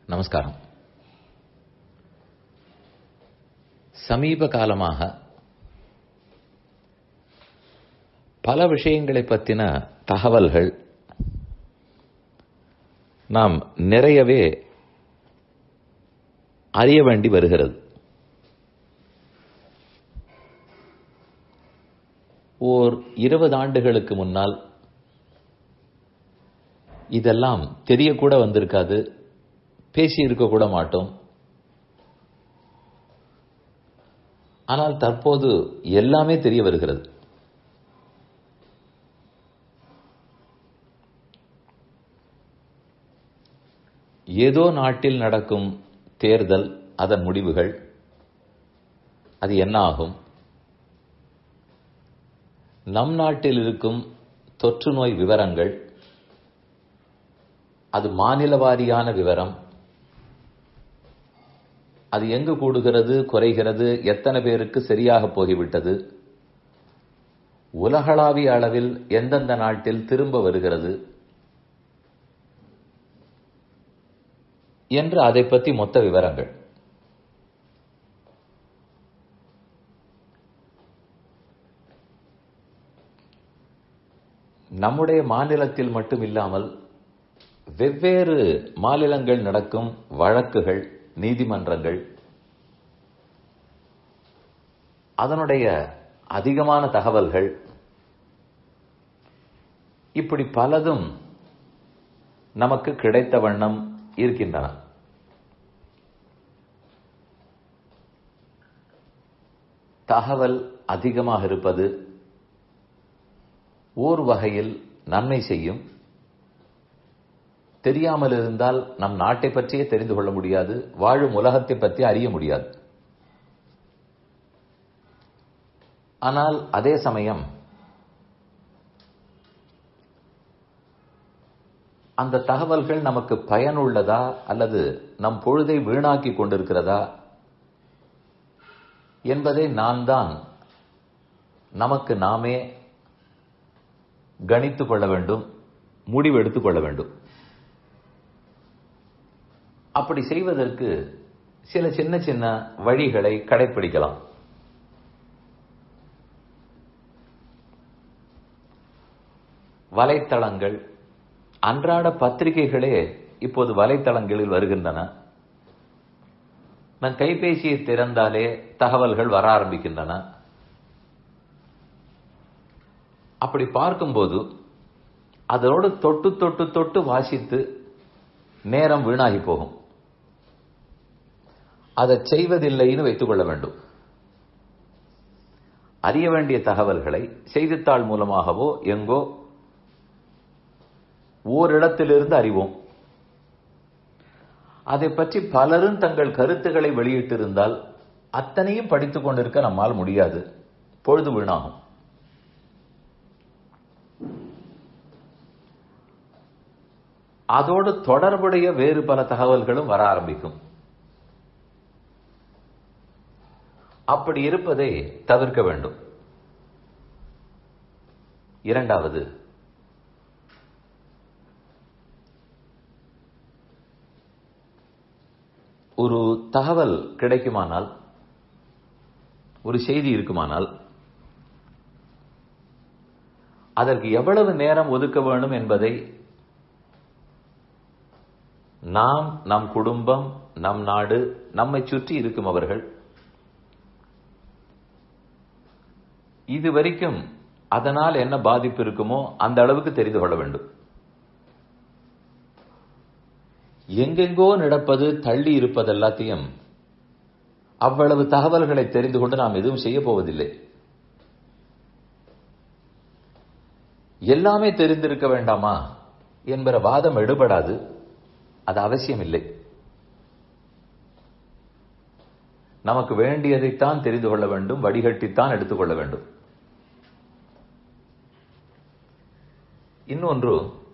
நமஸ்காரம் சமீப காலமாக பல விஷயங்களை பற்றின தகவல்கள் நாம் நிறையவே அறிய வேண்டி வருகிறது ஓர் இருபது ஆண்டுகளுக்கு முன்னால் இதெல்லாம் தெரியக்கூட வந்திருக்காது பேசியிருக்க கூட மாட்டோம் ஆனால் தற்போது எல்லாமே தெரிய வருகிறது ஏதோ நாட்டில் நடக்கும் தேர்தல் அதன் முடிவுகள் அது என்ன ஆகும் நம் நாட்டில் இருக்கும் தொற்று நோய் விவரங்கள் அது மாநில வாரியான விவரம் அது எங்கு கூடுகிறது குறைகிறது எத்தனை பேருக்கு சரியாக போகிவிட்டது உலகளாவிய அளவில் எந்தெந்த நாட்டில் திரும்ப வருகிறது என்று அதை பற்றி மொத்த விவரங்கள் நம்முடைய மாநிலத்தில் மட்டும் இல்லாமல் வெவ்வேறு மாநிலங்கள் நடக்கும் வழக்குகள் நீதிமன்றங்கள் அதனுடைய அதிகமான தகவல்கள் இப்படி பலதும் நமக்கு கிடைத்த வண்ணம் இருக்கின்றன தகவல் அதிகமாக இருப்பது ஓர் வகையில் நன்மை செய்யும் தெரியாமல் இருந்தால் நம் நாட்டை பற்றியே தெரிந்து கொள்ள முடியாது வாழும் உலகத்தை பற்றி அறிய முடியாது ஆனால் அதே சமயம் அந்த தகவல்கள் நமக்கு பயனுள்ளதா அல்லது நம் பொழுதை வீணாக்கி கொண்டிருக்கிறதா என்பதை நான் தான் நமக்கு நாமே கணித்துக் கொள்ள வேண்டும் முடிவு எடுத்துக் கொள்ள வேண்டும் அப்படி செய்வதற்கு சில சின்ன சின்ன வழிகளை கடைபிடிக்கலாம் வலைத்தளங்கள் அன்றாட பத்திரிகைகளே இப்போது வலைத்தளங்களில் வருகின்றன நம் கைபேசியை திறந்தாலே தகவல்கள் வர ஆரம்பிக்கின்றன அப்படி பார்க்கும்போது அதோடு தொட்டு தொட்டு தொட்டு வாசித்து நேரம் வீணாகி போகும் அதை செய்வதில்லைன்னு வைத்துக் கொள்ள வேண்டும் அறிய வேண்டிய தகவல்களை செய்தித்தாள் மூலமாகவோ எங்கோ ஓரிடத்திலிருந்து அறிவோம் அதை பற்றி பலரும் தங்கள் கருத்துக்களை வெளியிட்டிருந்தால் அத்தனையும் படித்துக் கொண்டிருக்க நம்மால் முடியாது பொழுது வீணாகும் அதோடு தொடர்புடைய வேறு பல தகவல்களும் வர ஆரம்பிக்கும் அப்படி இருப்பதை தவிர்க்க வேண்டும் இரண்டாவது ஒரு தகவல் கிடைக்குமானால் ஒரு செய்தி இருக்குமானால் அதற்கு எவ்வளவு நேரம் ஒதுக்க வேண்டும் என்பதை நாம் நம் குடும்பம் நம் நாடு நம்மை சுற்றி இருக்கும் அவர்கள் இதுவரைக்கும் அதனால் என்ன பாதிப்பு இருக்குமோ அந்த அளவுக்கு தெரிந்து கொள்ள வேண்டும் எங்கெங்கோ நடப்பது தள்ளி இருப்பது எல்லாத்தையும் அவ்வளவு தகவல்களை தெரிந்து கொண்டு நாம் எதுவும் செய்ய போவதில்லை எல்லாமே தெரிந்திருக்க வேண்டாமா என்கிற வாதம் எடுபடாது அது அவசியம் இல்லை நமக்கு வேண்டியதைத்தான் தெரிந்து கொள்ள வேண்டும் வடிகட்டித்தான் எடுத்துக்கொள்ள வேண்டும் இன்னொன்று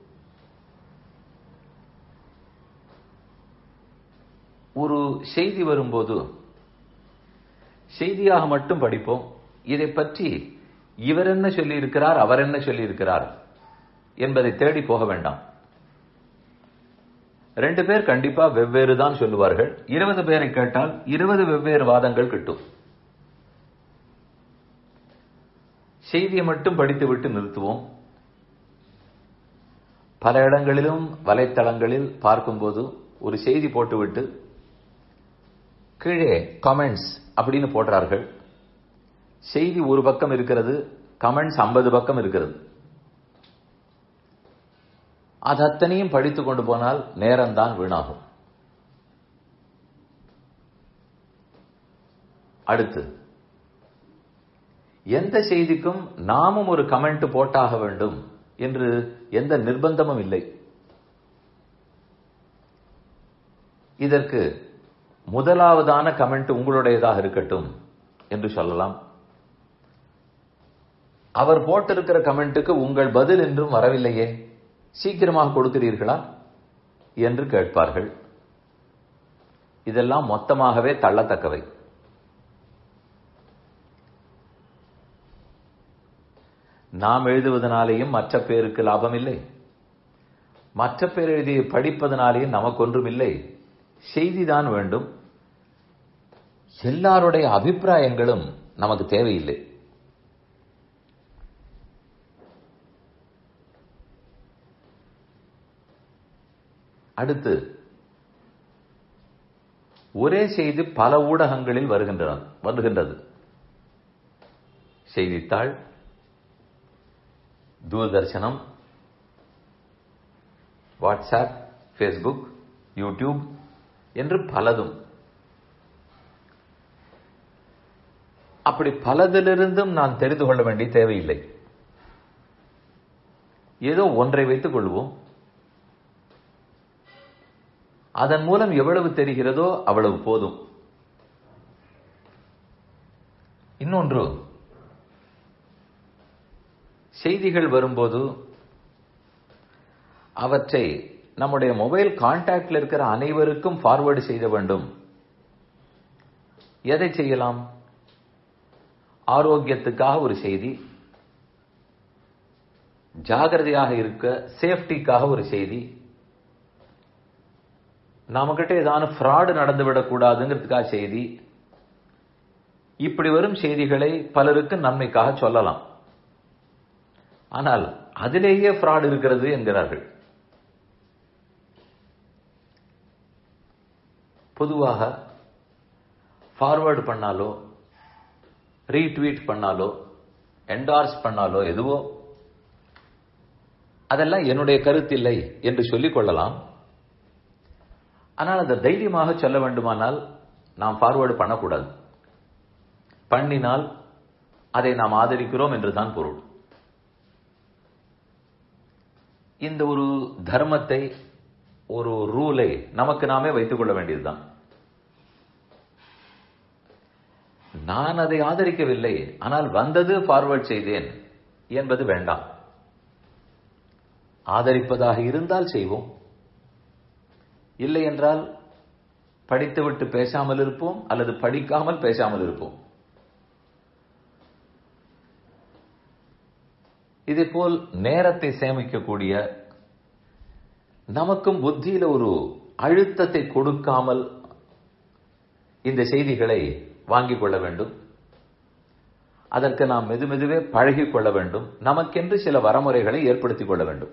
ஒரு செய்தி வரும்போது செய்தியாக மட்டும் படிப்போம் இதை பற்றி இவர் என்ன சொல்லியிருக்கிறார் அவர் என்ன சொல்லியிருக்கிறார் என்பதை தேடி போக வேண்டாம் ரெண்டு பேர் கண்டிப்பா வெவ்வேறு தான் சொல்லுவார்கள் இருபது பேரை கேட்டால் இருபது வெவ்வேறு வாதங்கள் கிட்டும் செய்தியை மட்டும் படித்துவிட்டு நிறுத்துவோம் பல இடங்களிலும் வலைத்தளங்களில் பார்க்கும்போது ஒரு செய்தி போட்டுவிட்டு கீழே கமெண்ட்ஸ் அப்படின்னு போடுறார்கள் செய்தி ஒரு பக்கம் இருக்கிறது கமெண்ட்ஸ் ஐம்பது பக்கம் இருக்கிறது அது அத்தனையும் படித்து கொண்டு போனால் நேரம்தான் வீணாகும் அடுத்து எந்த செய்திக்கும் நாமும் ஒரு கமெண்ட் போட்டாக வேண்டும் என்று எந்த நிர்பந்தமும் இல்லை இதற்கு முதலாவதான கமெண்ட் உங்களுடையதாக இருக்கட்டும் என்று சொல்லலாம் அவர் போட்டிருக்கிற கமெண்ட்டுக்கு உங்கள் பதில் என்றும் வரவில்லையே சீக்கிரமாக கொடுக்கிறீர்களா என்று கேட்பார்கள் இதெல்லாம் மொத்தமாகவே தள்ளத்தக்கவை நாம் எழுதுவதனாலேயும் மற்ற பேருக்கு லாபம் இல்லை மற்ற பேர் எழுதிய படிப்பதனாலேயும் நமக்கொன்றும் இல்லை செய்திதான் வேண்டும் எல்லாருடைய அபிப்பிராயங்களும் நமக்கு தேவையில்லை அடுத்து ஒரே செய்தி பல ஊடகங்களில் வருகின்றன வருகின்றது செய்தித்தாள் தூர்தர்ஷனம் வாட்ஸ்அப் ஃபேஸ்புக் யூடியூப் என்று பலதும் அப்படி பலதிலிருந்தும் நான் தெரிந்து கொள்ள வேண்டிய தேவையில்லை ஏதோ ஒன்றை வைத்துக் கொள்வோம் அதன் மூலம் எவ்வளவு தெரிகிறதோ அவ்வளவு போதும் இன்னொன்று செய்திகள் வரும்போது அவற்றை நம்முடைய மொபைல் கான்டாக்டில் இருக்கிற அனைவருக்கும் ஃபார்வேர்டு செய்த வேண்டும் எதை செய்யலாம் ஆரோக்கியத்துக்காக ஒரு செய்தி ஜாகிரதையாக இருக்க சேஃப்டிக்காக ஒரு செய்தி நம்மகிட்ட ஏதான ஃப்ராடு நடந்துவிடக் கூடாதுங்கிறதுக்காக செய்தி இப்படி வரும் செய்திகளை பலருக்கு நன்மைக்காக சொல்லலாம் ஆனால் அதிலேயே ஃப்ராட் இருக்கிறது என்கிறார்கள் பொதுவாக ஃபார்வர்டு பண்ணாலோ ரீட்வீட் பண்ணாலோ என்டார்ஸ் பண்ணாலோ எதுவோ அதெல்லாம் என்னுடைய கருத்தில்லை என்று சொல்லிக் கொள்ளலாம் ஆனால் அதை தைரியமாக சொல்ல வேண்டுமானால் நாம் ஃபார்வேர்டு பண்ணக்கூடாது பண்ணினால் அதை நாம் ஆதரிக்கிறோம் என்றுதான் பொருள் இந்த ஒரு தர்மத்தை ஒரு ரூலை நமக்கு நாமே வைத்துக் கொள்ள வேண்டியதுதான் நான் அதை ஆதரிக்கவில்லை ஆனால் வந்தது ஃபார்வர்ட் செய்தேன் என்பது வேண்டாம் ஆதரிப்பதாக இருந்தால் செய்வோம் இல்லை என்றால் படித்துவிட்டு பேசாமல் இருப்போம் அல்லது படிக்காமல் பேசாமல் இருப்போம் இதேபோல் நேரத்தை சேமிக்கக்கூடிய நமக்கும் புத்தியில ஒரு அழுத்தத்தை கொடுக்காமல் இந்த செய்திகளை வாங்கிக் கொள்ள வேண்டும் அதற்கு நாம் மெது மெதுவே பழகிக் கொள்ள வேண்டும் நமக்கென்று சில வரமுறைகளை ஏற்படுத்திக் கொள்ள வேண்டும்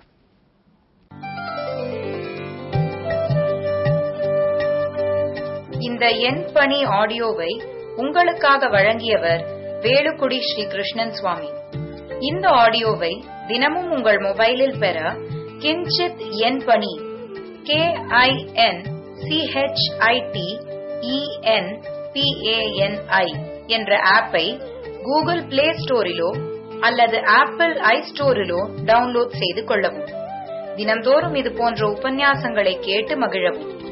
இந்த எண் பணி ஆடியோவை உங்களுக்காக வழங்கியவர் வேலுக்குடி ஸ்ரீ கிருஷ்ணன் சுவாமி இந்த ஆடியோவை தினமும் உங்கள் மொபைலில் பெற கிஞ்சித் எண் பணி கே ஐ என் சிஹெச்ஐடி இஎன் பிஏஎன்ஐ என்ற ஆப்பை கூகுள் பிளே ஸ்டோரிலோ அல்லது ஆப்பிள் ஐ ஸ்டோரிலோ டவுன்லோட் செய்து கொள்ளவும் தினம்தோறும் இது போன்ற உபன்யாசங்களை கேட்டு மகிழவும்